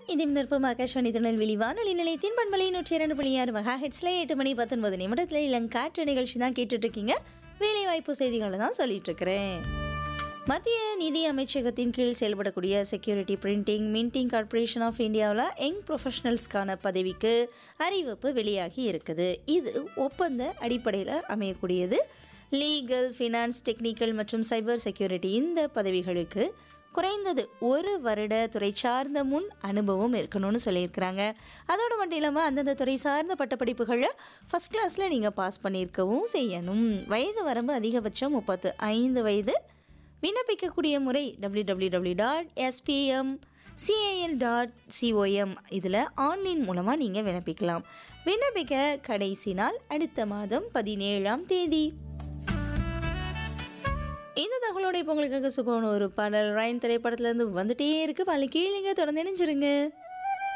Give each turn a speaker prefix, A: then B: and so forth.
A: இதயம் நிற்பம் ஆகாஷ்வாணி திருநெல்வேலி வானொலி நிலையத்தின் பண்பலை நூற்றி இரண்டு புள்ளி ஆறு மகா ஹெட்ஸ்ல எட்டு மணி பத்தொன்பது நிமிடத்தில் இளங்காற்று நிகழ்ச்சி தான் கேட்டுட்டு இருக்கீங்க வேலைவாய்ப்பு செய்திகளை தான் சொல்லிட்டு இருக்கிறேன் மத்திய நிதி அமைச்சகத்தின் கீழ் செயல்படக்கூடிய security printing minting corporation of இந்தியாவில் யங் ப்ரொஃபஷனல்ஸ்க்கான பதவிக்கு அறிவிப்பு வெளியாகி இருக்குது இது ஒப்பந்த அடிப்படையில் அமையக்கூடியது லீகல் ஃபினான்ஸ் டெக்னிக்கல் மற்றும் சைபர் செக்யூரிட்டி இந்த பதவிகளுக்கு குறைந்தது ஒரு வருட துறை சார்ந்த முன் அனுபவம் இருக்கணும்னு சொல்லியிருக்கிறாங்க அதோடு மட்டும் இல்லாமல் அந்தந்த துறை சார்ந்த பட்டப்படிப்புகளை ஃபஸ்ட் கிளாஸில் நீங்கள் பாஸ் பண்ணியிருக்கவும் செய்யணும் வயது வரம்பு அதிகபட்சம் முப்பத்து ஐந்து வயது விண்ணப்பிக்கக்கூடிய முறை W W W dot SPM CIL dot COM இதில் ஆன்லைன் மூலமாக நீங்கள் விண்ணப்பிக்கலாம் விண்ணப்பிக்க கடைசி நாள் அடுத்த மாதம் பதினேழாம் தேதி இந்த தகவலோட இப்போ உங்களுக்காக சுகமான ஒரு பாடல் ரயன் திரைப்படத்துலேருந்து வந்துட்டே இருக்கு பல கீழே தொடர்ந்து நினைச்சிருங்க